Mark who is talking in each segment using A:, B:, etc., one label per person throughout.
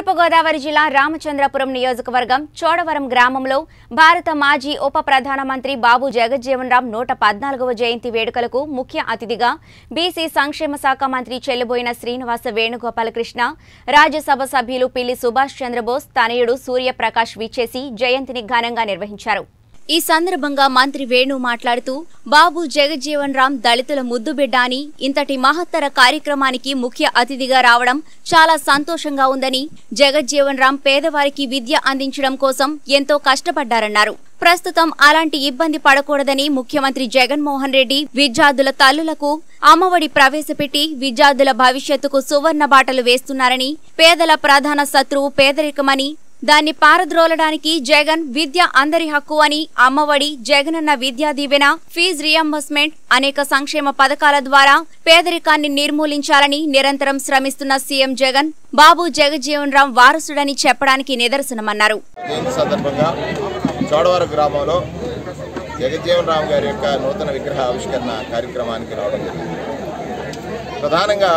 A: తూర్పుగోదావరి జిల్లా రామచంద్రపురం నియోజకవర్గం చోడవరం గ్రామంలో భారత మాజీ ఉప ప్రధానమంత్రి బాబు జగజ్జీవన్ రామ్ నూట పద్నాలుగవ జయంతి వేడుకలకు ముఖ్య అతిథిగా బీసీ సంక్షేమ శాఖ మంత్రి చెల్లుబోయిన శ్రీనివాస వేణుగోపాలకృష్ణ రాజ్యసభ సభ్యులు పిల్లి సుభాష్ చంద్రబోస్ తనయుడు సూర్యప్రకాష్ విచ్చేసి జయంతిని ఘనంగా నిర్వహించారు ఈ సందర్భంగా మంత్రి వేణు మాట్లాడుతూ బాబు జగజ్జీవన్ రామ్ దళితుల ముద్దుబిడ్డ అని ఇంతటి మహత్తర కార్యక్రమానికి ముఖ్య అతిథిగా రావడం చాలా సంతోషంగా ఉందని జగజ్జీవన్ రామ్ పేదవారికి విద్య అందించడం కోసం ఎంతో కష్టపడ్డారన్నారు ప్రస్తుతం అలాంటి ఇబ్బంది పడకూడదని ముఖ్యమంత్రి జగన్మోహన్ రెడ్డి విద్యార్థుల తల్లులకు అమ్మఒడి ప్రవేశపెట్టి విద్యార్థుల భవిష్యత్తుకు సువర్ణ బాటలు వేస్తున్నారని పేదల ప్రధాన శత్రువు పేదరికమని దాన్ని పారద్రోలడానికి జగన్ విద్య అందరి హక్కు అని అమ్మఒడి జగనన్న విద్యా దీవెన ఫీజు రియంబర్స్మెంట్ అనేక సంక్షేమ పథకాల ద్వారా పేదరికాన్ని నిర్మూలించాలని నిరంతరం శ్రమిస్తున్న సీఎం జగన్ బాబు జగజ్జీవన్ రామ్ వారసుడని చెప్పడానికి నిదర్శనమన్నారు
B: జయంతి సందర్భంగా చోడవరం గ్రామంలో జగజ్జీవన్ రామ్ గారి యొక్క నూతన విగ్రహ ఆవిష్కరణ కార్యక్రమానికి రావడం జరిగింది ప్రధానంగా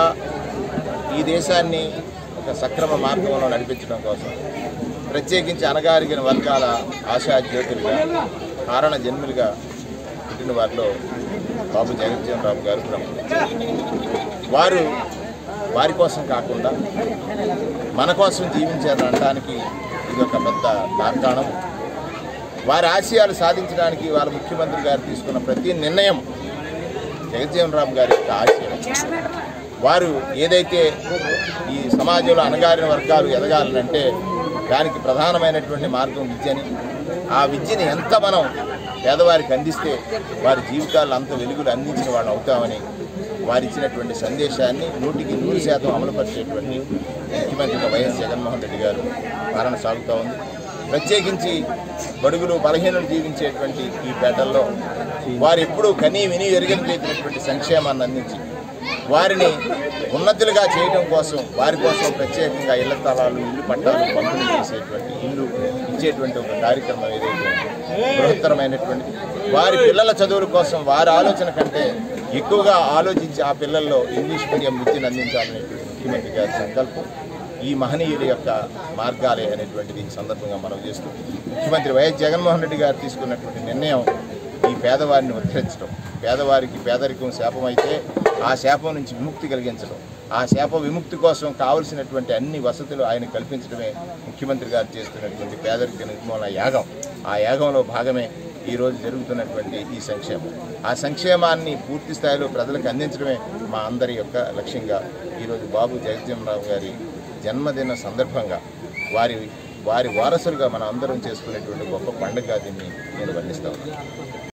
B: ఈ దేశాన్ని ఒక సక్రమ మార్గంలో నడిపించడం కోసం ప్రత్యేకించి అణగారిగిన వర్గాల ఆశా జ్యోతులుగా కారణ జన్ములుగా పుట్టిన వారిలో బాబు జగజ్జీవన్ రామ్ గారు ప్రముఖులు వారు వారి కోసం కాకుండా మన కోసం జీవించారని అనడానికి ఇది ఒక పెద్ద తార్కాణం వారి ఆశయాలు సాధించడానికి వాళ్ళ ముఖ్యమంత్రి గారు తీసుకున్న ప్రతి నిర్ణయం జగజ్జీవన్ రామ్ గారి యొక్క ఆశయం వారు ఏదైతే ఈ సమాజంలో అణగారిన వర్గాలు ఎదగాలనంటే దానికి ప్రధానమైనటువంటి మార్గం విద్యని ఆ విద్యని ఎంత మనం పేదవారికి అందిస్తే వారి జీవితాల్లో అంత వెలుగులు అందించిన వాళ్ళు అవుతామని వారు ఇచ్చినటువంటి సందేశాన్ని నూటికి నూరు శాతం అమలుపరిచేటువంటి ముఖ్యమంత్రిగా వైఎస్ జగన్మోహన్ రెడ్డి గారు పాలన సాగుతూ ఉంది ప్రత్యేకించి బడుగులు బలహీనలు జీవించేటువంటి ఈ పేటల్లో వారు ఎప్పుడూ కనీ విని ఎరుగని రీతినటువంటి సంక్షేమాన్ని అందించి వారిని ఉన్నతులుగా చేయడం కోసం వారి కోసం ప్రత్యేకంగా ఇళ్ల స్థలాలు ఇల్లు పట్టాలు పంపిణీ చేసేటువంటి ఇల్లు ఇచ్చేటువంటి ఒక కార్యక్రమం ఏదైతే ఉందో, బృహత్తరమైనటువంటి వారి పిల్లల చదువుల కోసం వారి ఆలోచన కంటే ఎక్కువగా ఆలోచించి ఆ పిల్లల్లో ఇంగ్లీష్ మీడియం విద్యను అందించాలనేటువంటి ముఖ్యమంత్రి గారి సంకల్పం ఈ మహనీయుల యొక్క మార్గాలే అనేటువంటిది ఈ సందర్భంగా మనం చేస్తూ ముఖ్యమంత్రి వైఎస్ జగన్మోహన్ రెడ్డి గారు తీసుకున్నటువంటి నిర్ణయం ఈ పేదవారిని ఉద్ధరించడం పేదవారికి పేదరికం శాపమైతే ఆ శాపం నుంచి విముక్తి కలిగించడం ఆ శాప విముక్తి కోసం కావలసినటువంటి అన్ని వసతులు ఆయన కల్పించడమే ముఖ్యమంత్రి గారు చేస్తున్నటువంటి పేదరిక నిర్మూలన యాగం ఆ యాగంలో భాగమే ఈరోజు జరుగుతున్నటువంటి ఈ సంక్షేమం ఆ సంక్షేమాన్ని పూర్తి స్థాయిలో ప్రజలకు అందించడమే మా అందరి యొక్క లక్ష్యంగా ఈరోజు బాబు జగజ్జీవనరావు గారి జన్మదిన సందర్భంగా వారి వారి వారసులుగా మనం అందరం చేసుకునేటువంటి గొప్ప పండుగ దీన్ని నేను వర్ణిస్తా ఉన్నాను